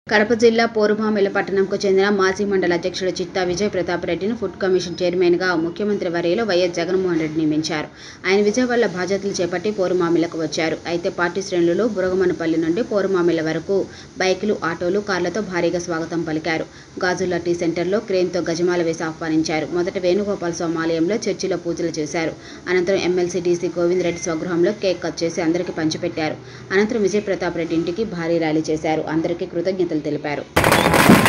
కడప జిల్లా పోరుమామిల పట్టణంకు చెందిన మాజీ మండల అధ్యక్షుడు చిత్తా విజయ్ ప్రతాప్ రెడ్డిని ఫుడ్ కమిషన్ చైర్మన్గా ముఖ్యమంత్రి వర్యులు వైఎస్ జగన్మోహన్ రెడ్డి నియమించారు ఆయన విజయవాడలో బాధ్యతలు చేపట్టి పోరుమామిలకు వచ్చారు అయితే పార్టీ శ్రేణులు బురగమనపల్లి నుండి పోరుమామిల వరకు బైకులు ఆటోలు కార్లతో భారీగా స్వాగతం పలికారు గాజుల టీ సెంటర్లో క్రేన్తో గజమాల వేసి ఆహ్వానించారు మొదట వేణుగోపాల స్వామి ఆలయంలో చర్చిలో పూజలు చేశారు అనంతరం ఎమ్మెల్సీ డీసీ గోవింద్ రెడ్డి స్వగృహంలో కేక్ కట్ చేసి అందరికీ పంచిపెట్టారు అనంతరం విజయ్ ప్రతాప్ రెడ్డి ఇంటికి భారీ ర్యాలీ చేశారు అందరికీ కృతజ్ఞతలు తెలిపారు